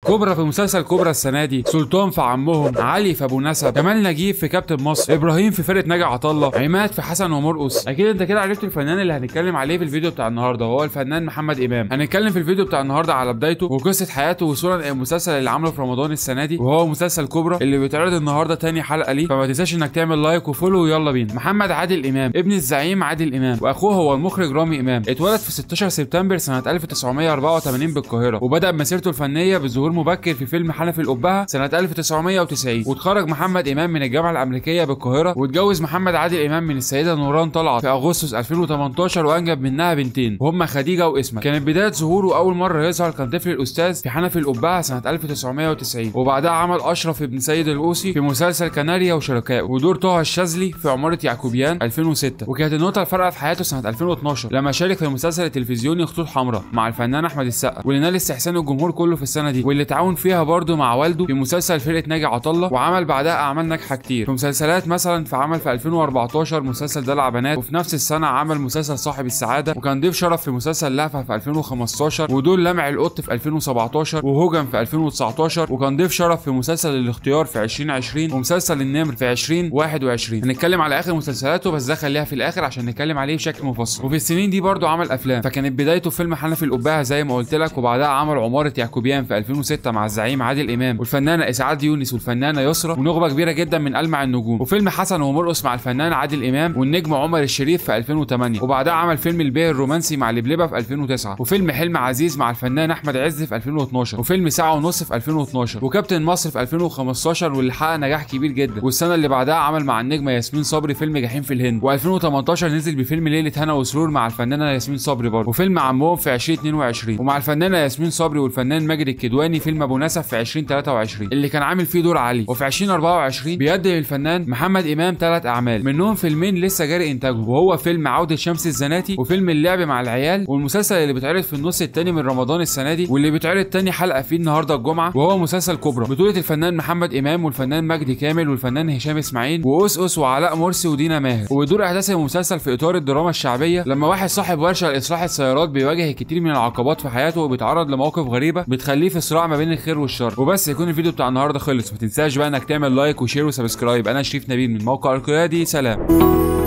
كوبرا في مسلسل كوبرا السنه دي سلطان في عمهم علي في ابو نسب جمال نجيب في كابتن مصر ابراهيم في فرقه ناجي عطا الله عماد في حسن ومرقص اكيد انت كده عرفت الفنان اللي هنتكلم عليه في الفيديو بتاع النهارده وهو الفنان محمد امام هنتكلم في الفيديو بتاع النهارده على بدايته وقصه حياته وصولا المسلسل اللي عمله في رمضان السنه دي وهو مسلسل كوبرا اللي بيتعرض النهارده تاني حلقه ليه فما تنساش انك تعمل لايك وفولو ويلا بينا محمد عادل امام ابن الزعيم عادل امام واخوه هو المخرج رامي امام اتولد في 16 سبتمبر سنه 1984 بالقاهره وبدا مسيرته الفنيه بظهور مبكر في فيلم حنفي القبهه سنه 1990 واتخرج محمد امام من الجامعه الامريكيه بالقاهره واتجوز محمد عادل امام من السيده نوران طلعت في اغسطس 2018 وانجب منها بنتين وهما خديجه واسمه كانت بدايه ظهوره اول مره يظهر كان طفل الاستاذ في حنفي القبهه سنه 1990 وبعدها عمل اشرف ابن سيد الاوسي في مسلسل كناريا وشركائه ودور طه الشاذلي في عماره يعقوبيان 2006 وكانت النقطه الفارقه في حياته سنه 2012 لما شارك في المسلسل التلفزيوني خطوط حمراء مع الفنان احمد السقا واللي نال استحسان الجمهور كله في السنه دي واللي تعاون فيها برضه مع والده في مسلسل فرقه ناجي عطا الله وعمل بعدها اعمال ناجحه كتير في مسلسلات مثلا في عمل في 2014 مسلسل دلع بنات وفي نفس السنه عمل مسلسل صاحب السعاده وكان ضيف شرف في مسلسل لهفه في 2015 ودول لمع القط في 2017 وهوجن في 2019 وكان ضيف شرف في مسلسل الاختيار في 2020 ومسلسل النمر في 2021 هنتكلم على اخر مسلسلاته بس ده خليها في الاخر عشان نتكلم عليه بشكل مفصل وفي السنين دي برضه عمل افلام فكانت بدايته فيلم حنفي القبهه زي ما قلت لك وبعدها عمل عماره يعقوبيان في 2006 مع الزعيم عادل امام والفنانه اسعاد يونس والفنانه يسرا ونخبه كبيره جدا من المع النجوم وفيلم حسن ومرقص مع الفنان عادل امام والنجم عمر الشريف في 2008 وبعدها عمل فيلم البيه الرومانسي مع لبلبه في 2009 وفيلم حلم عزيز مع الفنان احمد عز في 2012 وفيلم ساعه ونص في 2012 وكابتن مصر في 2015 واللي حقق نجاح كبير جدا والسنه اللي بعدها عمل مع النجمه ياسمين صبري فيلم جحيم في الهند و2018 نزل بفيلم ليله هنا وسرور مع الفنانه ياسمين صبري برضه وفيلم عمهم في 2022 ومع الفنانه ياسمين صبري والفنان ماجد الكدواني فيلم ابو نسب في 2023 اللي كان عامل فيه دور علي وفي 2024 بيقدم الفنان محمد امام ثلاث اعمال منهم فيلمين لسه جاري انتاجهم وهو فيلم عوده شمس الزناتي وفيلم اللعب مع العيال والمسلسل اللي بيتعرض في النص الثاني من رمضان السنه دي واللي بيتعرض تاني حلقه فيه النهارده الجمعه وهو مسلسل كوبرا بطوله الفنان محمد امام والفنان مجدي كامل والفنان هشام اسماعيل وأس وعلاء مرسي ودينا ماهر ويدور احداث المسلسل في اطار الدراما الشعبيه لما واحد صاحب ورشه لاصلاح السيارات بيواجه الكثير من العقبات في حياته وبيتعرض لمواقف غريبه بتخليه في صراع ما بين الخير والشر وبس يكون الفيديو بتاع النهارده خلص ما تنساش بقى انك تعمل لايك وشير وسبسكرايب انا شريف نبيل من موقع القيادي سلام